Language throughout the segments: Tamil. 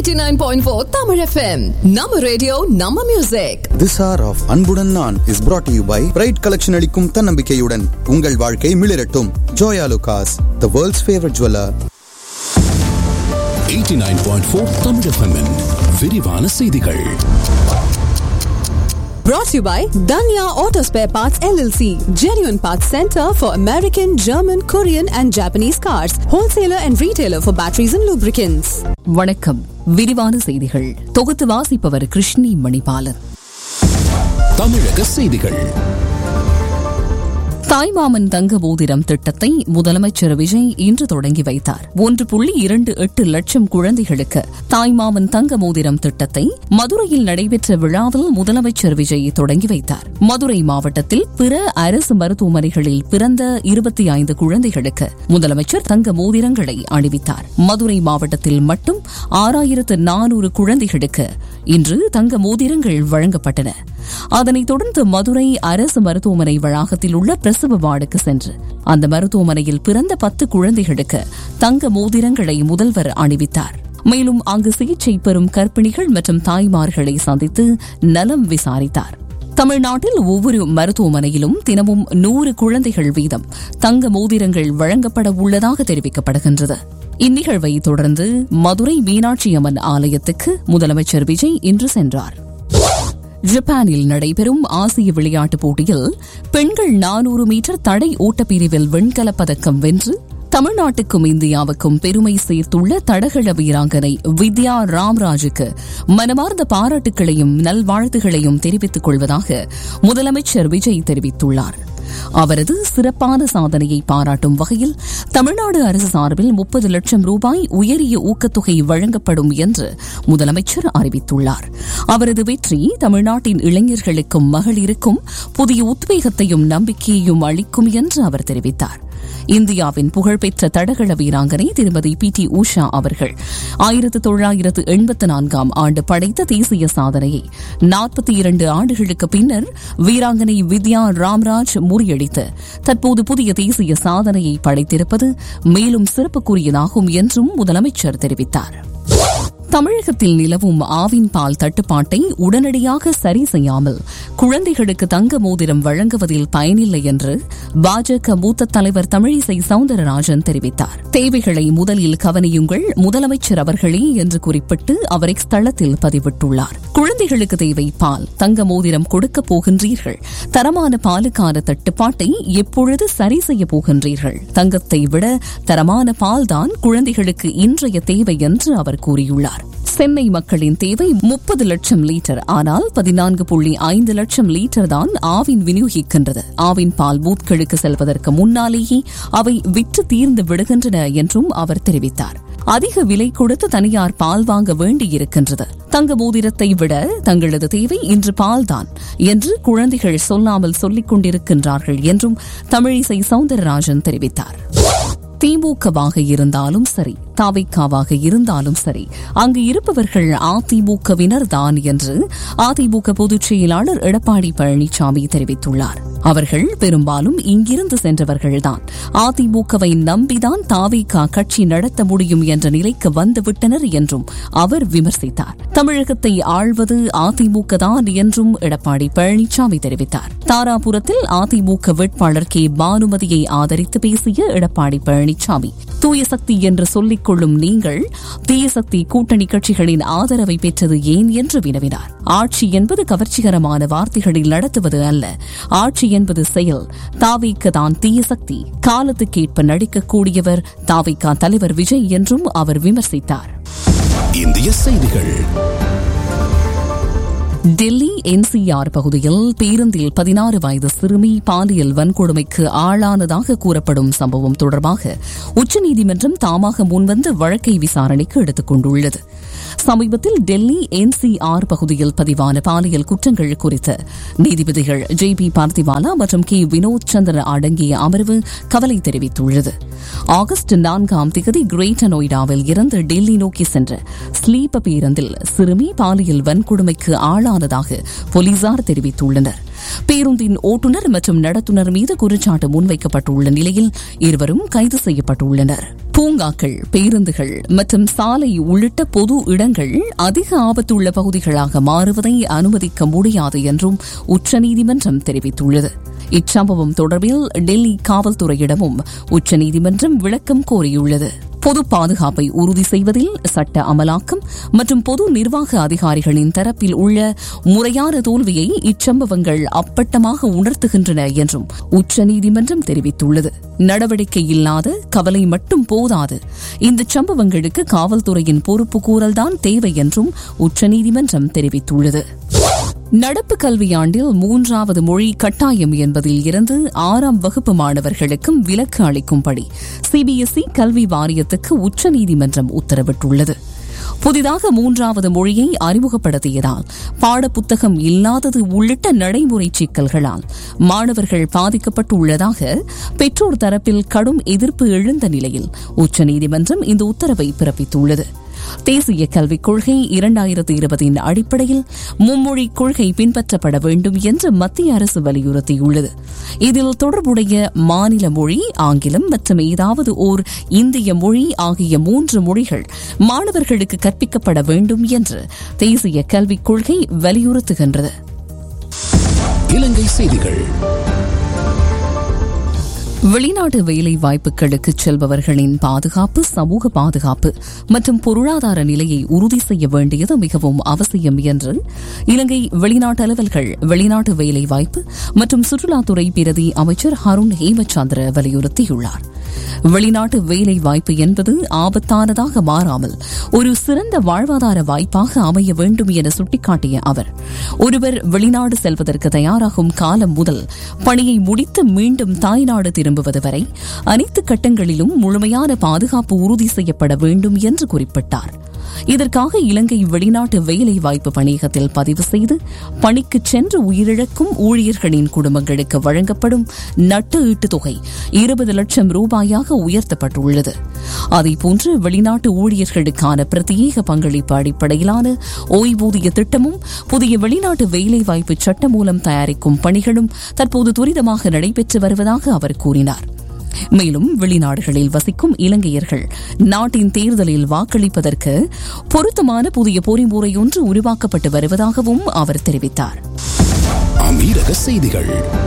89.4 Tamil FM. நம்ம ரேடியோ நம்ம மியூசிக் This hour of அன்புடன் நான் is brought to you by bright collection அளிக்கும் தன்னம்பிக்கையுடன் உங்கள் வாழ்க்கை மிளிரட்டும் Joya லுகாஸ் the world's favorite jeweler 89.4 Tamil FM -இன் விரிவான செய்திகள் brought to you by Danya Auto Spare Parts LLC. Genuine Parts Center for American, German, Korean and Japanese cars. Wholesaler and retailer for batteries and lubricants. வணக்கம் விரிவான செய்திகள் தொகுத்து வாசிப்பவர் கிருஷ்ணி மணிபாலன் தமிழக செய்திகள் தாய்மாமன் தங்க மோதிரம் திட்டத்தை முதலமைச்சர் விஜய் இன்று தொடங்கி வைத்தார் ஒன்று புள்ளி இரண்டு எட்டு லட்சம் குழந்தைகளுக்கு தாய்மாமன் தங்க மோதிரம் திட்டத்தை மதுரையில் நடைபெற்ற விழாவில் முதலமைச்சர் விஜய் தொடங்கி வைத்தார் மதுரை மாவட்டத்தில் பிற அரசு மருத்துவமனைகளில் பிறந்த இருபத்தி ஐந்து குழந்தைகளுக்கு முதலமைச்சர் தங்க மோதிரங்களை அணிவித்தார் மதுரை மாவட்டத்தில் மட்டும் ஆறாயிரத்து நானூறு குழந்தைகளுக்கு இன்று தங்க மோதிரங்கள் வழங்கப்பட்டன அதனைத் தொடர்ந்து மதுரை அரசு மருத்துவமனை வளாகத்தில் உள்ள பிரசவ வார்டுக்கு சென்று அந்த மருத்துவமனையில் பிறந்த பத்து குழந்தைகளுக்கு தங்க மோதிரங்களை முதல்வர் அணிவித்தார் மேலும் அங்கு சிகிச்சை பெறும் கர்ப்பிணிகள் மற்றும் தாய்மார்களை சந்தித்து நலம் விசாரித்தார் தமிழ்நாட்டில் ஒவ்வொரு மருத்துவமனையிலும் தினமும் நூறு குழந்தைகள் வீதம் தங்க மோதிரங்கள் வழங்கப்பட உள்ளதாக தெரிவிக்கப்படுகின்றது இந்நிகழ்வை தொடர்ந்து மதுரை மீனாட்சி அம்மன் ஆலயத்துக்கு முதலமைச்சர் விஜய் இன்று சென்றார் ஜப்பானில் நடைபெறும் ஆசிய விளையாட்டுப் போட்டியில் பெண்கள் நானூறு மீட்டர் தடை ஓட்டப்பிரிவில் வெண்கலப் பதக்கம் வென்று தமிழ்நாட்டுக்கும் இந்தியாவுக்கும் பெருமை சேர்த்துள்ள தடகள வீராங்கனை வித்யா ராம்ராஜுக்கு மனமார்ந்த பாராட்டுகளையும் நல்வாழ்த்துகளையும் தெரிவித்துக் கொள்வதாக முதலமைச்சர் விஜய் தெரிவித்துள்ளார் அவரது சிறப்பான சாதனையை பாராட்டும் வகையில் தமிழ்நாடு அரசு சார்பில் முப்பது லட்சம் ரூபாய் உயரிய ஊக்கத்தொகை வழங்கப்படும் என்று முதலமைச்சர் அறிவித்துள்ளார் அவரது வெற்றி தமிழ்நாட்டின் இளைஞர்களுக்கும் மகளிருக்கும் புதிய உத்வேகத்தையும் நம்பிக்கையையும் அளிக்கும் என்று அவர் தெரிவித்தார் இந்தியாவின் புகழ்பெற்ற தடகள வீராங்கனை திருமதி பி டி உஷா அவர்கள் ஆயிரத்து தொள்ளாயிரத்து எண்பத்து நான்காம் ஆண்டு படைத்த தேசிய சாதனையை நாற்பத்தி இரண்டு ஆண்டுகளுக்கு பின்னர் வீராங்கனை வித்யா ராம்ராஜ் முறியடித்து தற்போது புதிய தேசிய சாதனையை படைத்திருப்பது மேலும் சிறப்புக்குரியதாகும் என்றும் முதலமைச்சர் தெரிவித்தார் தமிழகத்தில் நிலவும் ஆவின் பால் தட்டுப்பாட்டை உடனடியாக சரி செய்யாமல் குழந்தைகளுக்கு தங்க மோதிரம் வழங்குவதில் பயனில்லை என்று பாஜக மூத்த தலைவர் தமிழிசை சவுந்தரராஜன் தெரிவித்தார் தேவைகளை முதலில் கவனியுங்கள் முதலமைச்சர் அவர்களே என்று குறிப்பிட்டு அவர் எக்ஸ் தளத்தில் பதிவிட்டுள்ளார் குழந்தைகளுக்கு தேவை பால் தங்க மோதிரம் கொடுக்கப் போகின்றீர்கள் தரமான பாலுக்கான தட்டுப்பாட்டை எப்பொழுது சரி செய்ய போகின்றீர்கள் தங்கத்தை விட தரமான பால்தான் குழந்தைகளுக்கு இன்றைய தேவை என்று அவர் கூறியுள்ளார் சென்னை மக்களின் தேவை முப்பது லட்சம் லிட்டர் ஆனால் பதினான்கு புள்ளி ஐந்து லட்சம் லிட்டர் தான் ஆவின் விநியோகிக்கின்றது ஆவின் பால் பூத்களுக்கு செல்வதற்கு முன்னாலேயே அவை விற்று தீர்ந்து விடுகின்றன என்றும் அவர் தெரிவித்தார் அதிக விலை கொடுத்து தனியார் பால் வாங்க வேண்டியிருக்கின்றது தங்க மோதிரத்தை விட தங்களது தேவை இன்று பால்தான் என்று குழந்தைகள் சொல்லாமல் சொல்லிக் கொண்டிருக்கின்றார்கள் என்றும் தமிழிசை சவுந்தரராஜன் தெரிவித்தார் திமுகவாக இருந்தாலும் சரி தாவைக்காவாக இருந்தாலும் சரி அங்கு இருப்பவர்கள் அதிமுகவினர் தான் என்று அதிமுக பொதுச் செயலாளர் எடப்பாடி பழனிசாமி தெரிவித்துள்ளார் அவர்கள் பெரும்பாலும் இங்கிருந்து சென்றவர்கள்தான் அதிமுகவை நம்பிதான் தாவைக்கா கட்சி நடத்த முடியும் என்ற நிலைக்கு வந்துவிட்டனர் என்றும் அவர் விமர்சித்தார் தமிழகத்தை ஆள்வது அதிமுக தான் என்றும் எடப்பாடி பழனிசாமி தெரிவித்தார் தாராபுரத்தில் அதிமுக வேட்பாளர் கே பானுமதியை ஆதரித்து பேசிய எடப்பாடி பழனிசாமி தூய சக்தி என்று சொல்லிக் கொள்ளும் நீங்கள் தீய சக்தி கூட்டணி கட்சிகளின் ஆதரவை பெற்றது ஏன் என்று வினவினார் ஆட்சி என்பது கவர்ச்சிகரமான வார்த்தைகளில் நடத்துவது அல்ல ஆட்சி என்பது செயல் தாவிக்கு தான் தீய சக்தி காலத்துக்கேற்ப நடிக்கக்கூடியவர் தாவிக்கா தலைவர் விஜய் என்றும் அவர் விமர்சித்தார் இந்திய செய்திகள் டெல்லி என்சிஆர் பகுதியில் பேருந்தில் பதினாறு வயது சிறுமி பாலியல் வன்கொடுமைக்கு ஆளானதாக கூறப்படும் சம்பவம் தொடர்பாக உச்சநீதிமன்றம் தாமாக முன்வந்து வழக்கை விசாரணைக்கு எடுத்துக் கொண்டுள்ளது சமீபத்தில் டெல்லி என்சிஆர் பகுதியில் பதிவான பாலியல் குற்றங்கள் குறித்து நீதிபதிகள் ஜே பி பார்த்திவாலா மற்றும் கே வினோத் சந்திர அடங்கிய அமர்வு கவலை தெரிவித்துள்ளது ஆகஸ்ட் நான்காம் திகதி கிரேட்டர் நொய்டாவில் இருந்து டெல்லி நோக்கி சென்ற ஸ்லீப்ப பேருந்தில் சிறுமி பாலியல் வன்கொடுமைக்கு ஆளானதாக போலீசார் தெரிவித்துள்ளனர் பேருந்தின் ஓட்டுநர் மற்றும் நடத்துனர் மீது குற்றச்சாட்டு முன்வைக்கப்பட்டுள்ள நிலையில் இருவரும் கைது செய்யப்பட்டுள்ளனர் பூங்காக்கள் பேருந்துகள் மற்றும் சாலை உள்ளிட்ட பொது இடங்கள் அதிக ஆபத்துள்ள பகுதிகளாக மாறுவதை அனுமதிக்க முடியாது என்றும் உச்சநீதிமன்றம் தெரிவித்துள்ளது இச்சம்பவம் தொடர்பில் டெல்லி காவல்துறையிடமும் உச்சநீதிமன்றம் விளக்கம் கோரியுள்ளது பொது பாதுகாப்பை உறுதி செய்வதில் சட்ட அமலாக்கம் மற்றும் பொது நிர்வாக அதிகாரிகளின் தரப்பில் உள்ள முறையான தோல்வியை இச்சம்பவங்கள் அப்பட்டமாக உணர்த்துகின்றன என்றும் உச்சநீதிமன்றம் தெரிவித்துள்ளது நடவடிக்கை இல்லாத கவலை மட்டும் போதாது இந்த சம்பவங்களுக்கு காவல்துறையின் பொறுப்பு கூறல்தான் தேவை என்றும் உச்சநீதிமன்றம் தெரிவித்துள்ளது நடப்பு கல்வியாண்டில் மூன்றாவது மொழி கட்டாயம் என்பதில் இருந்து ஆறாம் வகுப்பு மாணவர்களுக்கும் விலக்கு அளிக்கும்படி சிபிஎஸ்இ கல்வி வாரியத்துக்கு உச்சநீதிமன்றம் உத்தரவிட்டுள்ளது புதிதாக மூன்றாவது மொழியை அறிமுகப்படுத்தியதால் பாடப்புத்தகம் இல்லாதது உள்ளிட்ட நடைமுறை சிக்கல்களால் மாணவர்கள் பாதிக்கப்பட்டுள்ளதாக பெற்றோர் தரப்பில் கடும் எதிர்ப்பு எழுந்த நிலையில் உச்சநீதிமன்றம் இந்த உத்தரவை பிறப்பித்துள்ளது தேசிய கல்விக் கொள்கை இரண்டாயிரத்தி இருபதின் அடிப்படையில் மும்மொழி கொள்கை பின்பற்றப்பட வேண்டும் என்று மத்திய அரசு வலியுறுத்தியுள்ளது இதில் தொடர்புடைய மாநில மொழி ஆங்கிலம் மற்றும் ஏதாவது ஓர் இந்திய மொழி ஆகிய மூன்று மொழிகள் மாணவர்களுக்கு கற்பிக்கப்பட வேண்டும் என்று தேசிய கல்விக் கொள்கை வலியுறுத்துகின்றது இலங்கை செய்திகள் வெளிநாட்டு வேலை வாய்ப்புகளுக்கு செல்பவர்களின் பாதுகாப்பு சமூக பாதுகாப்பு மற்றும் பொருளாதார நிலையை உறுதி செய்ய வேண்டியது மிகவும் அவசியம் என்று இலங்கை வெளிநாட்டு அலுவல்கள் வெளிநாட்டு வேலை வாய்ப்பு மற்றும் சுற்றுலாத்துறை பிரதி அமைச்சர் ஹருண் ஹேமச்சந்திர வலியுறுத்தியுள்ளார் வெளிநாட்டு வேலை வாய்ப்பு என்பது ஆபத்தானதாக மாறாமல் ஒரு சிறந்த வாழ்வாதார வாய்ப்பாக அமைய வேண்டும் என சுட்டிக்காட்டிய அவர் ஒருவர் வெளிநாடு செல்வதற்கு தயாராகும் காலம் முதல் பணியை முடித்து மீண்டும் தாய்நாடு திரும்புவது வரை அனைத்து கட்டங்களிலும் முழுமையான பாதுகாப்பு உறுதி செய்யப்பட வேண்டும் என்று குறிப்பிட்டார் இதற்காக இலங்கை வெளிநாட்டு வேலை வாய்ப்பு பணியகத்தில் பதிவு செய்து பணிக்கு சென்று உயிரிழக்கும் ஊழியர்களின் குடும்பங்களுக்கு வழங்கப்படும் நட்டு ஈட்டு தொகை இருபது லட்சம் ரூபாயாக உயர்த்தப்பட்டுள்ளது அதேபோன்று வெளிநாட்டு ஊழியர்களுக்கான பிரத்யேக பங்களிப்பு அடிப்படையிலான ஓய்வூதிய திட்டமும் புதிய வெளிநாட்டு வேலைவாய்ப்பு சட்டம் மூலம் தயாரிக்கும் பணிகளும் தற்போது துரிதமாக நடைபெற்று வருவதாக அவர் கூறினார் மேலும் வெளிநாடுகளில் வசிக்கும் இலங்கையர்கள் நாட்டின் தேர்தலில் வாக்களிப்பதற்கு பொருத்தமான புதிய பொறிமுறை ஒன்று உருவாக்கப்பட்டு வருவதாகவும் அவர் தெரிவித்தார் அமீரக செய்திகள்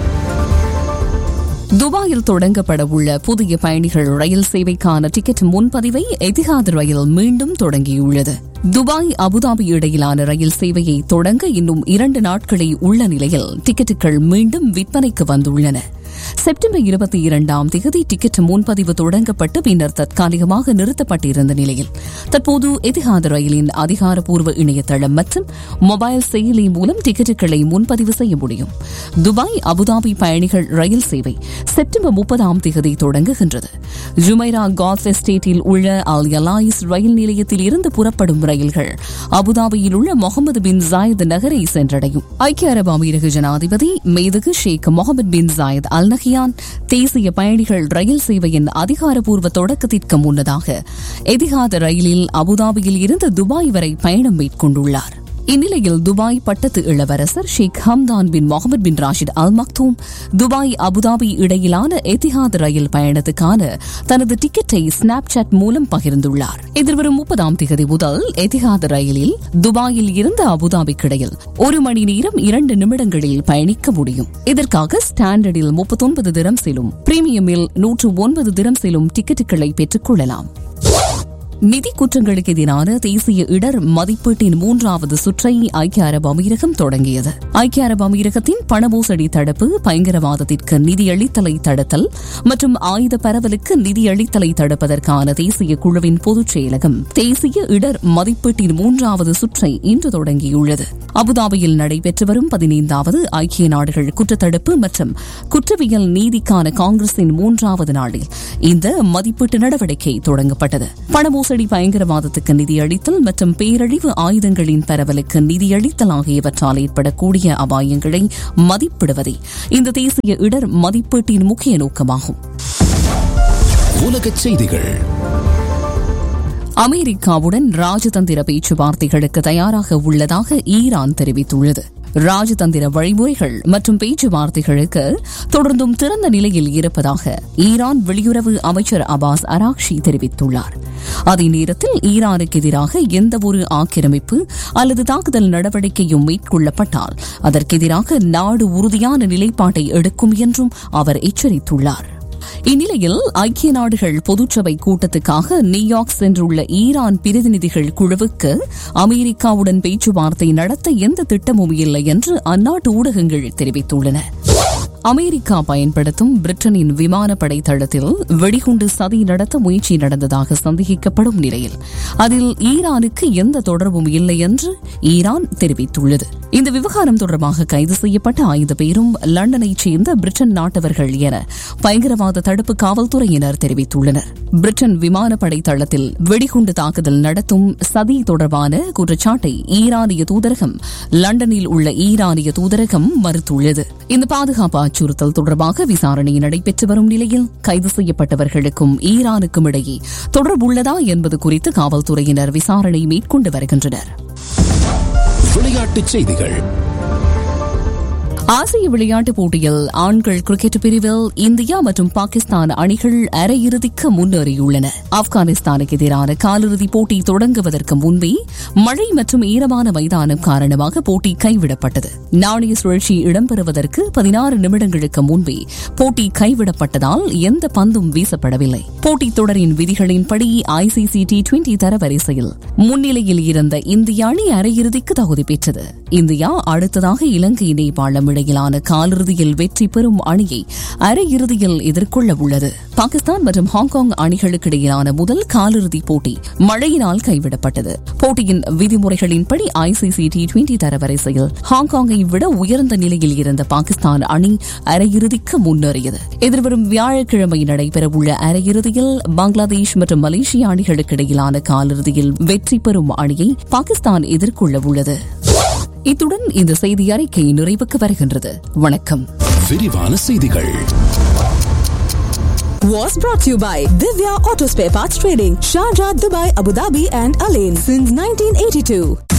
துபாயில் தொடங்கப்பட உள்ள புதிய பயணிகள் ரயில் சேவைக்கான டிக்கெட் முன்பதிவை எதிகாத் ரயில் மீண்டும் தொடங்கியுள்ளது துபாய் அபுதாபி இடையிலான ரயில் சேவையை தொடங்க இன்னும் இரண்டு நாட்களே உள்ள நிலையில் டிக்கெட்டுகள் மீண்டும் விற்பனைக்கு வந்துள்ளன செப்டம்பர் இருபத்தி இரண்டாம் தேதி டிக்கெட் முன்பதிவு தொடங்கப்பட்டு பின்னர் தற்காலிகமாக நிறுத்தப்பட்டிருந்த நிலையில் தற்போது எதிகாத ரயிலின் அதிகாரப்பூர்வ இணையதளம் மற்றும் மொபைல் செயலி மூலம் டிக்கெட்டுகளை முன்பதிவு செய்ய முடியும் துபாய் அபுதாபி பயணிகள் ரயில் சேவை செப்டம்பர் முப்பதாம் தேதி தொடங்குகின்றது ஜுமைரா கால்ஃப் எஸ்டேட்டில் உள்ள அல் யலாயிஸ் ரயில் நிலையத்தில் இருந்து புறப்படும் ரயில்கள் அபுதாபியில் உள்ள முகமது பின் ஜாயத் நகரை சென்றடையும் ஐக்கிய அரபு அமீரக ஜனாதிபதி மேதகு Sheikh Mohammed bin Zayed Al Nahyan தேசிய பயணிகள் ரயில் சேவையின் அதிகாரப்பூர்வ தொடக்கத்திற்கு முன்னதாக எதிகாத ரயிலில் அபுதாபியில் இருந்து துபாய் வரை பயணம் மேற்கொண்டுள்ளார் இந்நிலையில் துபாய் பட்டத்து இளவரசர் Sheikh Hamdan bin Mohammed bin Rashid Al Maktoum Dubai Abu Dhabi இடையிலான எத்திஹாத் ரயில் பயணத்துக்கான தனது டிக்கெட்டை ஸ்னாப் சாட் மூலம் பகிர்ந்துள்ளார் எதிர்வரும் முப்பதாம் தேதி முதல் எத்திஹாத் ரயிலில் துபாயில் இருந்து அபுதாபிக்கு இடையில் ஒரு மணி நேரம் இரண்டு நிமிடங்களில் பயணிக்க முடியும் இதற்காக ஸ்டாண்டர்டில் முப்பத்தொன்பது தினம் செல்லும் பிரீமியமில் நூற்று ஒன்பது தினம் செல்லும் டிக்கெட்டுகளை பெற்றுக் கொள்ளலாம் நிதி குற்றங்களுக்கு எதிரான தேசிய இடர் மதிப்பீட்டின் மூன்றாவது சுற்றை ஐக்கிய அரபு அமீரகம் தொடங்கியது ஐக்கிய அரபு அமீரகத்தின் பண மோசடி தடுப்பு பயங்கரவாதத்திற்கு நிதியளித்தலை தடுத்தல் மற்றும் ஆயுத பரவலுக்கு நிதியளித்தலை தடுப்பதற்கான தேசிய குழுவின் பொதுச் செயலகம் தேசிய இடர் மதிப்பீட்டின் மூன்றாவது சுற்றை இன்று தொடங்கியுள்ளது அபுதாபியில் நடைபெற்று வரும் பதினைந்தாவது ஐக்கிய நாடுகள் குற்றத்தடுப்பு மற்றும் குற்றவியல் நீதிக்கான காங்கிரசின் மூன்றாவது நாளில் இந்த மதிப்பீட்டு நடவடிக்கை தொடங்கப்பட்டது பண மோசடி பயங்கரவாதத்துக்கு நிதியளித்தல் மற்றும் பேரழிவு ஆயுதங்களின் பரவலுக்கு நிதியளித்தல் ஆகியவற்றால் ஏற்படக்கூடிய அபாயங்களை மதிப்பிடுவதே இந்த தேசிய இடர் மதிப்பீட்டின் முக்கிய நோக்கமாகும் உலகச் செய்திகள் அமெரிக்காவுடன் ராஜதந்திர பேச்சுவார்த்தைகளுக்கு தயாராக உள்ளதாக ஈரான் தெரிவித்துள்ளது ராஜதந்திர வழிமுறைகள் மற்றும் பேச்சுவார்த்தைகளுக்கு தொடர்ந்தும் திறந்த நிலையில் இருப்பதாக ஈரான் வெளியுறவு அமைச்சர் அபாஸ் அராக்ஷி தெரிவித்துள்ளார் அதே நேரத்தில் ஈரானுக்கு எதிராக எந்தவொரு ஆக்கிரமிப்பு அல்லது தாக்குதல் நடவடிக்கையும் மேற்கொள்ளப்பட்டால் அதற்கெதிராக நாடு உறுதியான நிலைப்பாட்டை எடுக்கும் என்றும் அவர் எச்சரித்துள்ளார் இந்நிலையில் ஐக்கிய நாடுகள் பொதுச்சபை கூட்டத்துக்காக நியூயார்க் சென்றுள்ள ஈரான் பிரதிநிதிகள் குழுவுக்கு அமெரிக்காவுடன் பேச்சுவார்த்தை நடத்த எந்த திட்டமும் இல்லை என்று அந்நாட்டு ஊடகங்கள் தெரிவித்துள்ளன அமெரிக்கா பயன்படுத்தும் பிரிட்டனின் விமானப்படை தளத்தில் வெடிகுண்டு சதி நடத்த முயற்சி நடந்ததாக சந்தேகிக்கப்படும் நிலையில் அதில் ஈரானுக்கு எந்த தொடர்பும் இல்லை என்று ஈரான் தெரிவித்துள்ளது இந்த விவகாரம் தொடர்பாக கைது செய்யப்பட்ட ஐந்து பேரும் லண்டனைச் சேர்ந்த பிரிட்டன் நாட்டவர்கள் என பயங்கரவாத தடுப்பு காவல்துறையினர் தெரிவித்துள்ளனர் பிரிட்டன் விமானப்படை தளத்தில் வெடிகுண்டு தாக்குதல் நடத்தும் சதி தொடர்பான குற்றச்சாட்டை ஈரானிய தூதரகம் லண்டனில் உள்ள ஈரானிய தூதரகம் மறுத்துள்ளது இந்த பாதுகாப்பு அச்சுறுத்தல் தொடர்பாக விசாரணை நடைபெற்று வரும் நிலையில் கைது செய்யப்பட்டவர்களுக்கும் ஈரானுக்கும் இடையே தொடர்புள்ளதா என்பது குறித்து காவல்துறையினர் விசாரணை மேற்கொண்டு வருகின்றனர் விளையாட்டுச் செய்திகள் ஆசிய விளையாட்டுப் போட்டியில் ஆண்கள் கிரிக்கெட் பிரிவில் இந்தியா மற்றும் பாகிஸ்தான் அணிகள் அரையிறுதிக்கு முன்னேறியுள்ளன ஆப்கானிஸ்தானுக்கு எதிரான காலிறுதிப் போட்டி தொடங்குவதற்கு முன்பே மழை மற்றும் ஈரமான மைதானம் காரணமாக போட்டி கைவிடப்பட்டது நாணய சுழற்சி இடம்பெறுவதற்கு பதினாறு நிமிடங்களுக்கு முன்பே போட்டி கைவிடப்பட்டதால் எந்த பந்தும் வீசப்படவில்லை போட்டித் தொடரின் விதிகளின்படி ஐசிசி டி டுவெண்டி தரவரிசையில் முன்னிலையில் இருந்த இந்திய அணி அரையிறுதிக்கு தகுதி பெற்றது இந்தியா அடுத்ததாக இலங்கை நேபாளம் இடையிலான காலிறுதியில் வெற்றி பெறும் அணியை அரையிறுதியில் எதிர்கொள்ள உள்ளது பாகிஸ்தான் மற்றும் ஹாங்காங் அணிகளுக்கு இடையிலான முதல் காலிறுதிப் போட்டி மழையினால் கைவிடப்பட்டது போட்டியின் விதிமுறைகளின்படி ஐசிசி டி டுவெண்டி தரவரிசையில் ஹாங்காங்கை விட உயர்ந்த நிலையில் இருந்த பாகிஸ்தான் அணி அரையிறுதிக்கு முன்னேறியது எதிர்வரும் வியாழக்கிழமை நடைபெறவுள்ள அரையிறுதியில் பங்களாதேஷ் மற்றும் மலேசிய அணிகளுக்கு இடையிலான காலிறுதியில் வெற்றி பெறும் அணியை பாகிஸ்தான் எதிர்கொள்ள உள்ளது இத்துடன் இந்த செய்தி அறிக்கை நிறைவுக்கு வருகின்றது வணக்கம் விரிவான செய்திகள் Was brought to you by Divya Auto Spare Parts Trading, Sharjah, Dubai, Abu Dhabi, and Alain since 1982.